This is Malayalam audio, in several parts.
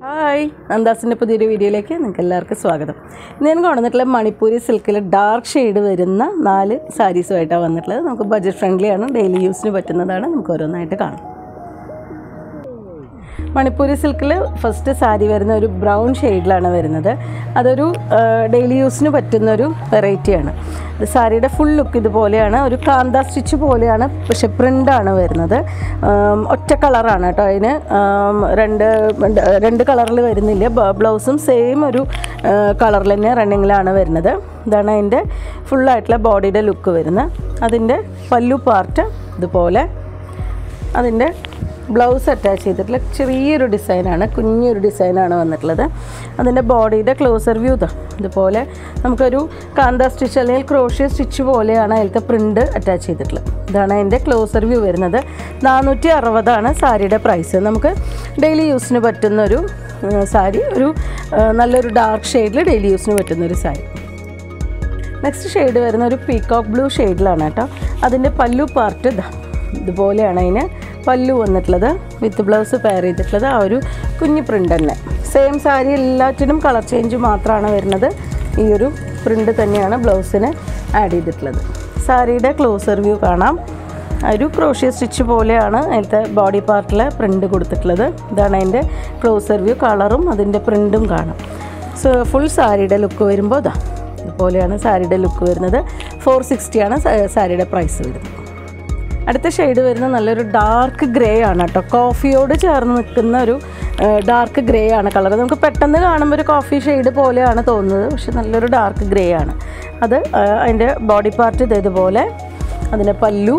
ഹായ് അന്താസിൻ്റെ പുതിയൊരു വീഡിയോയിലേക്ക് നിങ്ങൾക്ക് എല്ലാവർക്കും സ്വാഗതം ഇന്ന് ഞാൻ കൊണ്ടുവന്നിട്ടുള്ള മണിപ്പൂരി സിൽക്കിൽ ഡാർക്ക് ഷെയ്ഡ് വരുന്ന നാല് സാരീസുമായിട്ടാണ് വന്നിട്ടുള്ളത് നമുക്ക് ബഡ്ജറ്റ് ഫ്രണ്ട്ലിയാണ് ഡെയിലി യൂസിന് പറ്റുന്നതാണ് നമുക്ക് ഓരോന്നായിട്ട് കാണാം മണിപ്പൂരി സിൽക്കിൽ ഫസ്റ്റ് സാരി വരുന്ന ഒരു ബ്രൗൺ ഷെയ്ഡിലാണ് വരുന്നത് അതൊരു ഡെയിലി യൂസിന് പറ്റുന്ന ഒരു വെറൈറ്റിയാണ് ഇത് സാരിയുടെ ഫുൾ ലുക്ക് ഇതുപോലെയാണ് ഒരു കാന്ത സ്റ്റിച്ച് പോലെയാണ് പക്ഷെ പ്രിൻ്റാണ് വരുന്നത് ആം, ഒറ്റ കളറാണ് കേട്ടോ അതിന് ആം, രണ്ട് രണ്ട് കളറിൽ വരുന്നില്ല ബ- ബ്ലൗസും സെയിം ഒരു കളറിൽ തന്നെ റണ്ണിങ്ങിലാണ് വരുന്നത് ഇതാണ് അതിൻ്റെ ഫുള്ളായിട്ടുള്ള ബോഡിയുടെ ലുക്ക് വരുന്നത് അതിൻ്റെ പല്ലു പാർട്ട് ഇതുപോലെ അതിൻ്റെ ബ്ലൗസ് അറ്റാച്ച് ചെയ്തിട്ടുള്ള ചെറിയൊരു ഡിസൈനാണ് കുഞ്ഞൊരു ഡിസൈനാണ് വന്നിട്ടുള്ളത് അതിൻ്റെ ബോഡിയുടെ ക്ലോസർ വ്യൂ ഇതാ ഇതുപോലെ നമുക്കൊരു കാന്ത സ്റ്റിച്ച് അല്ലെങ്കിൽ ക്രോഷ്യ സ്റ്റിച്ച് പോലെയാണ് അതിലത്തെ പ്രിൻ്റ് അറ്റാച്ച് ചെയ്തിട്ടുള്ളത് ഇതാണ് അതിൻ്റെ ക്ലോസർ വ്യൂ വരുന്നത് നാനൂറ്റി അറുപതാണ് സാരിയുടെ പ്രൈസ് നമുക്ക് ഡെയിലി യൂസിന് പറ്റുന്നൊരു ഉം, സാരി ഒരു ആ, നല്ലൊരു ഡാർക്ക് ഷെയ്ഡിൽ ഡെയിലി യൂസിന് പറ്റുന്നൊരു സാരി നെക്സ്റ്റ് ഷെയ്ഡ് വരുന്ന ഒരു പീകോക്ക് ബ്ലൂ ഷെയ്ഡിലാണ് കേട്ടോ അതിൻ്റെ പല്ലു പാർട്ട് ഇതാ ഇതുപോലെയാണ് അതിന് പല്ലു വന്നിട്ടുള്ളത് വിത്ത് ബ്ലൗസ് പെയർ ചെയ്തിട്ടുള്ളത് ആ ഒരു കുഞ്ഞു പ്രിൻ്റ് തന്നെ സെയിം സാരി എല്ലാറ്റിനും കളർ ചേഞ്ച് മാത്രമാണ് വരുന്നത് ഈ ഒരു പ്രിൻ്റ് തന്നെയാണ് ബ്ലൗസിന് ആഡ് ചെയ്തിട്ടുള്ളത് സാരിയുടെ ക്ലോസർ വ്യൂ കാണാം ആ ഒരു ക്രോഷ്യ സ്റ്റിച്ച് പോലെയാണ് അതിലത്തെ ബോഡി പാർട്ടിൽ പ്രിൻ്റ് കൊടുത്തിട്ടുള്ളത് ഇതാണ് അതിൻ്റെ ക്ലോസർ വ്യൂ കളറും അതിൻ്റെ പ്രിൻറ്റും കാണാം സോ ഫുൾ സാരിയുടെ ലുക്ക് വരുമ്പോൾ ഇതാ ഇതുപോലെയാണ് സാരിയുടെ ലുക്ക് വരുന്നത് ഫോർ സിക്സ്റ്റിയാണ് സാരിയുടെ പ്രൈസ് വരുന്നത് അടുത്ത ഷെയ്ഡ് വരുന്ന നല്ലൊരു ഡാർക്ക് ഗ്രേ ആണ് കേട്ടോ കോഫിയോട് ചേർന്ന് നിൽക്കുന്ന ഒരു ഡാർക്ക് ഗ്രേ ആണ് കളർ നമുക്ക് പെട്ടെന്ന് കാണുമ്പോൾ ഒരു കോഫി ഷെയ്ഡ് പോലെയാണ് തോന്നുന്നത് പക്ഷെ നല്ലൊരു ഡാർക്ക് ഗ്രേ ആണ് അത് ആ, അതിൻ്റെ ബോഡി പാർട്ട് ഇത് ഇതുപോലെ അതിൻ്റെ പല്ലു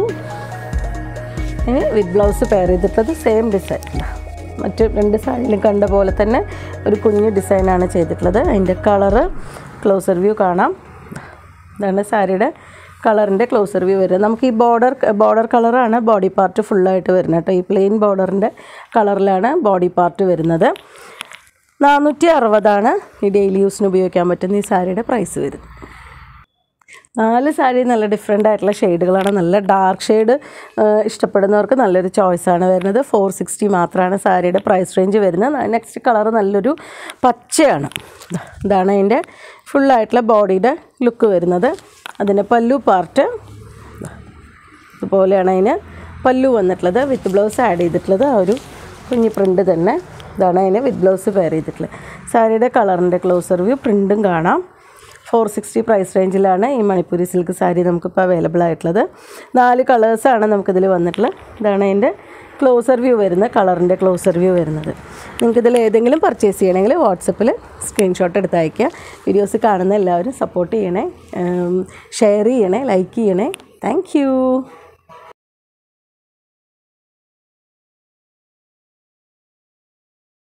വിത്ത് ബ്ലൗസ് പെയർ ചെയ്തിട്ടത് സെയിം ഡിസൈൻ മറ്റ് രണ്ട് സാരിയിലും കണ്ട പോലെ തന്നെ ഒരു കുഞ്ഞു ഡിസൈനാണ് ചെയ്തിട്ടുള്ളത് അതിൻ്റെ കളറ് ക്ലോസർ വ്യൂ കാണാം ഇതാണ് സാരിയുടെ കളറിൻ്റെ ക്ലോസർ വ്യൂ വരുന്നത് നമുക്ക് ഈ ബോർഡർ ബോർഡർ കളറാണ് ബോഡി പാർട്ട് ഫുള്ളായിട്ട് വരുന്നത് കേട്ടോ ഈ പ്ലെയിൻ ബോർഡറിൻ്റെ കളറിലാണ് ബോഡി പാർട്ട് വരുന്നത് നാനൂറ്റി അറുപതാണ് ഈ ഡെയിലി യൂസിന് ഉപയോഗിക്കാൻ പറ്റുന്ന ഈ സാരിയുടെ പ്രൈസ് വരുന്നത് നാല് സാരി നല്ല ഡിഫറെൻ്റ് ആയിട്ടുള്ള ഷെയ്ഡുകളാണ് നല്ല ഡാർക്ക് ഷെയ്ഡ് ഇഷ്ടപ്പെടുന്നവർക്ക് നല്ലൊരു ചോയ്സാണ് വരുന്നത് ഫോർ സിക്സ്റ്റി മാത്രമാണ് സാരിയുടെ പ്രൈസ് റേഞ്ച് വരുന്നത് നെക്സ്റ്റ് കളർ നല്ലൊരു പച്ചയാണ് ദാ, ഇതാണ് അതിൻ്റെ ഫുള്ളായിട്ടുള്ള ബോഡിയുടെ ലുക്ക് വരുന്നത് അതിൻ്റെ പല്ലു പാർട്ട് ഇതുപോലെയാണ് അതിന് പല്ലു വന്നിട്ടുള്ളത് വിത്ത് ബ്ലൗസ് ആഡ് ചെയ്തിട്ടുള്ളത് ആ ഒരു കുഞ്ഞി പ്രിൻ്റ് തന്നെ ഇതാണ് അതിന് വിത്ത് ബ്ലൗസ് പെയർ ചെയ്തിട്ടുള്ളത് സാരിയുടെ കളറിൻ്റെ ക്ലോസർ വ്യൂ പ്രിൻറ്റും കാണാം ഫോർ സിക്സ്റ്റി പ്രൈസ് റേഞ്ചിലാണ് ഈ മണിപ്പൂരി സിൽക്ക് സാരി നമുക്കിപ്പോൾ അവൈലബിൾ ആയിട്ടുള്ളത് നാല് കളേഴ്സാണ് നമുക്കിതിൽ വന്നിട്ടുള്ളത് ഇതാണ് അതിൻ്റെ ക്ലോസർ വ്യൂ വരുന്ന കളറിൻ്റെ ക്ലോസർ വ്യൂ വരുന്നത് നിങ്ങൾക്കിതിൽ ഏതെങ്കിലും പർച്ചേസ് ചെയ്യണമെങ്കിൽ വാട്സപ്പിൽ സ്ക്രീൻഷോട്ട് എടുത്ത് അയയ്ക്കുക വീഡിയോസ് കാണുന്ന എല്ലാവരും സപ്പോർട്ട് ചെയ്യണേ ഷെയർ ചെയ്യണേ ലൈക്ക് ചെയ്യണേ താങ്ക്